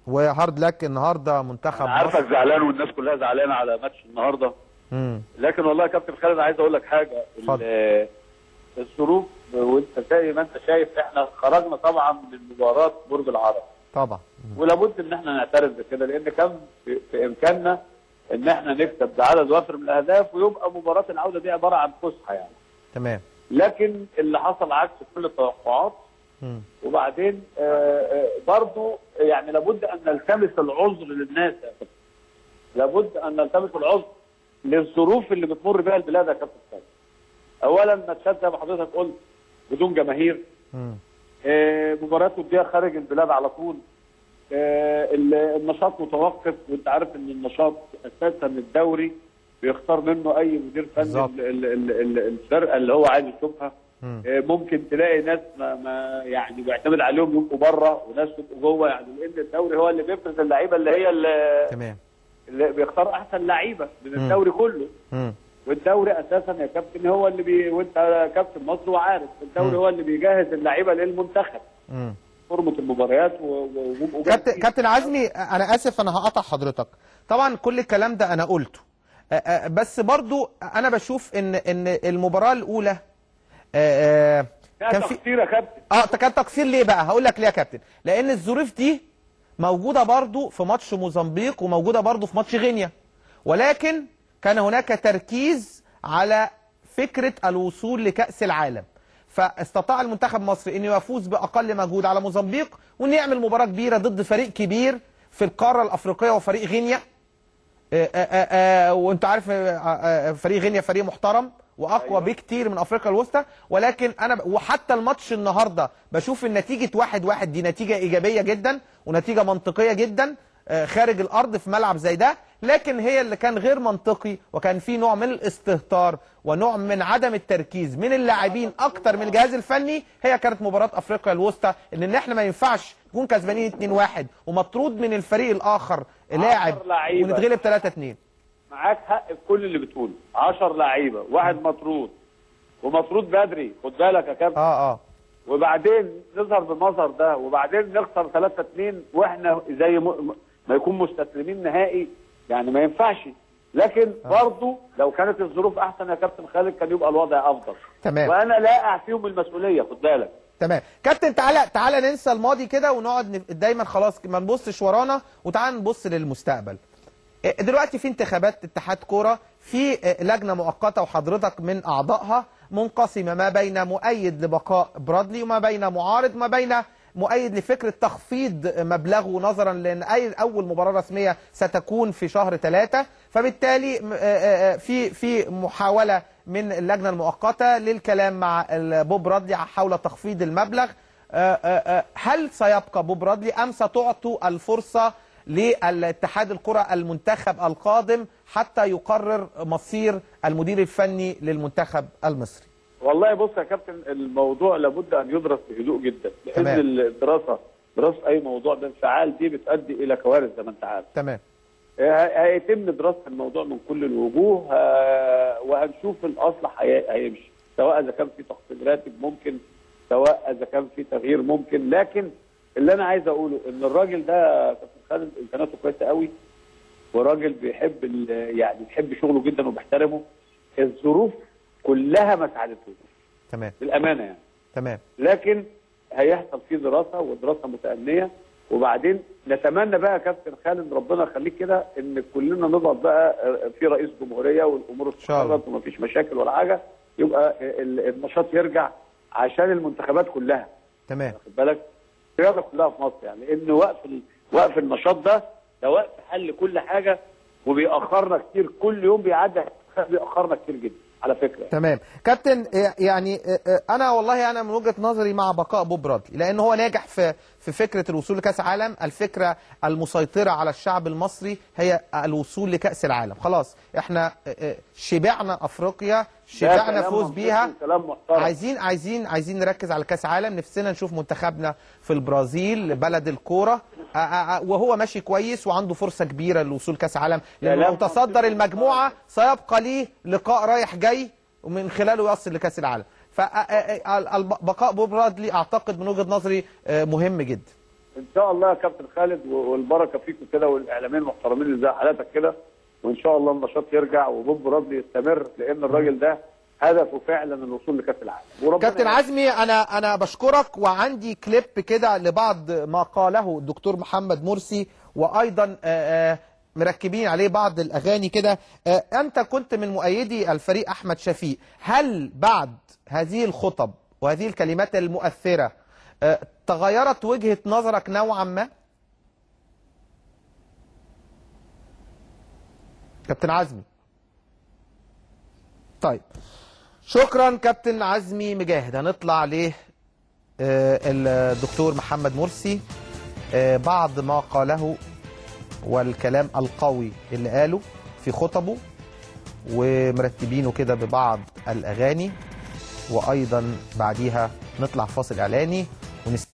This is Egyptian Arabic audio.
وهارد لك النهارده منتخب انا عارفك مصر زعلان والناس كلها زعلانه على ماتش النهارده مم. لكن والله يا كابتن خالد عايز اقول لك حاجه اتفضل. ال- الظروف وانت زي ما انت شايف احنا خرجنا طبعا من مباراه برج العرب طبعا ولابد ان احنا نعترف بكده لان كان في, في امكاننا ان احنا نكسب بعدد وافر من الاهداف ويبقى مباراه العوده دي عباره عن فسحه يعني تمام لكن اللي حصل عكس كل التوقعات مم. وبعدين آه، آه، برضو يعني لابد ان نلتمس العذر للناس يا كابتن لابد ان نلتمس العذر للظروف اللي بتمر بها البلاد يا كابتن خالد. اولا ماتشات زي ما حضرتك قلت بدون جماهير مم. آه، مباريات وديه خارج البلاد على طول آه، ال- النشاط متوقف وانت عارف ان النشاط اساسا الدوري بيختار منه اي مدير فني بالظبط. ال- ال- ال- ال- الفرقه اللي هو عايز يشوفها مم. آه، ممكن تلاقي ناس ما, ما يعني بيعتمد عليهم يبقوا بره وناس يبقوا جوه يعني لان الدوري هو اللي بيفرز اللعيبه اللي هي اللي, تمام اللي بيختار احسن لعيبه من مم. الدوري كله مم. والدوري اساسا يا كابتن هو اللي بي وانت كابتن مصر وعارف الدوري مم. هو اللي بيجهز اللعيبه للمنتخب مم. فورمه المباريات و- و- ويبقوا كابتن جاهزين. كابتن عزمي انا اسف انا هقطع حضرتك طبعا كل الكلام ده انا قلته أ- أ- بس برضو انا بشوف ان ان المباراه الاولى أ- أ- فيها كان في تقصير يا كابتن اه ده كان تقصير ليه بقى هقول لك ليه يا كابتن لان الظروف دي موجوده برضو في ماتش موزمبيق وموجوده برضو في ماتش غينيا ولكن كان هناك تركيز على فكره الوصول لكاس العالم فاستطاع المنتخب المصري انه يفوز باقل مجهود على موزمبيق وانه يعمل مباراه كبيره ضد فريق كبير في القاره الافريقيه وفريق غينيا آه، آه، آه، وانت عارف آه، آه، فريق غينيا فريق محترم واقوى أيوة. بكتير من افريقيا الوسطى ولكن انا ب... وحتى الماتش النهارده بشوف ان نتيجه واحد واحد دي نتيجه ايجابيه جدا ونتيجه منطقيه جدا آه، خارج الارض في ملعب زي ده لكن هي اللي كان غير منطقي وكان في نوع من الاستهتار ونوع من عدم التركيز من اللاعبين اكتر من الجهاز الفني هي كانت مباراه افريقيا الوسطى ان ان احنا ما ينفعش نكون كسبانين 2-1 ومطرود من الفريق الاخر لاعب لعيبة. ونتغلب 3-2 معاك حق في كل اللي بتقوله 10 لعيبه واحد مطرود ومطرود بدري خد بالك يا كابتن اه اه وبعدين نظهر بالمظهر ده وبعدين نخسر 3 2 واحنا زي م... ما يكون مستسلمين نهائي يعني ما ينفعش لكن برضه لو كانت الظروف احسن يا كابتن خالد كان يبقى الوضع افضل تمام وانا لا اعفيهم المسؤوليه خد بالك تمام كابتن تعالى تعالى ننسى الماضي كده ونقعد نف- دايما خلاص ما نبصش ورانا وتعالى نبص للمستقبل إيه، دلوقتي في انتخابات اتحاد كوره في إيه، لجنه مؤقته وحضرتك من اعضائها منقسمه ما بين مؤيد لبقاء برادلي وما بين معارض ما بين مؤيد لفكره تخفيض مبلغه نظرا لان اي اول مباراه رسميه ستكون في شهر ثلاثة فبالتالي م- آه، آه، في في محاوله من اللجنه المؤقته للكلام مع ال- بوب رادلي حول تخفيض المبلغ آه، آه، آه، هل سيبقى بوب رادلي ام ستعطوا الفرصه للاتحاد الكره المنتخب القادم حتى يقرر مصير المدير الفني للمنتخب المصري والله بص يا كابتن الموضوع لابد ان يدرس بهدوء جدا لان تمام. الدراسه دراسه اي موضوع بانفعال دي بتؤدي الى كوارث زي ما انت عارف تمام ه- هيتم دراسه الموضوع من كل الوجوه ه- وهنشوف الاصلح هي- هيمشي سواء اذا كان في تخفيض راتب ممكن سواء اذا كان في تغيير ممكن لكن اللي انا عايز اقوله ان الراجل ده كابتن خالد امكانياته كويسه قوي وراجل بيحب ال- يعني بيحب شغله جدا وبيحترمه الظروف كلها ما ساعدتهوش تمام بالامانه يعني تمام لكن هيحصل فيه دراسه ودراسه متأنية وبعدين نتمنى بقى يا كابتن خالد ربنا يخليك كده ان كلنا نضغط بقى في رئيس جمهوريه والامور شاء الله. استقرت ومفيش مشاكل ولا حاجه يبقى ال- النشاط يرجع عشان المنتخبات كلها تمام واخد بالك الرياضه كلها في مصر يعني لان وقف ال- وقف النشاط ده ده وقف حل كل حاجه وبيأخرنا كتير كل يوم بيعدي بيأخرنا كتير جدا على فكره تمام كابتن آه، يعني آه، آه، انا والله انا من وجهه نظري مع بقاء بوب رادلي لان هو ناجح في في فكره الوصول لكاس عالم الفكره المسيطره على الشعب المصري هي الوصول لكاس العالم خلاص احنا آه، آه، شبعنا افريقيا ده شبعنا كلام فوز منطقي بيها وكلام محترم عايزين عايزين عايزين نركز على كاس عالم نفسنا نشوف منتخبنا في البرازيل بلد الكوره آه، آه، آه، وهو ماشي كويس وعنده فرصه كبيره للوصول كاس عالم لانه كلام متصدر منطقي. المجموعه سيبقى ليه لقاء رايح جاي ومن خلاله يصل لكاس العالم فبقاء بوب رادلي اعتقد من وجهه نظري آه، مهم جدا ان شاء الله يا كابتن خالد والبركه فيكم كده والاعلاميين المحترمين اللي زي حالاتك كده وان شاء الله النشاط يرجع وبوب رادلي يستمر لان الراجل ده هدفه فعلا الوصول لكاس العالم وربنا كابتن عزمي انا انا بشكرك وعندي كليب كده لبعض ما قاله الدكتور محمد مرسي وايضا آه، آه، مركبين عليه بعض الاغاني كده آه، انت كنت من مؤيدي الفريق احمد شفيق هل بعد هذه الخطب وهذه الكلمات المؤثره آه، تغيرت وجهه نظرك نوعا ما كابتن عزمي طيب شكرا كابتن عزمي مجاهد هنطلع ل آه، الدكتور محمد مرسي آه، بعض ما قاله والكلام القوي اللي قاله في خطبه ومرتبينه كده ببعض الأغاني وأيضا بعديها نطلع فاصل إعلاني ونست...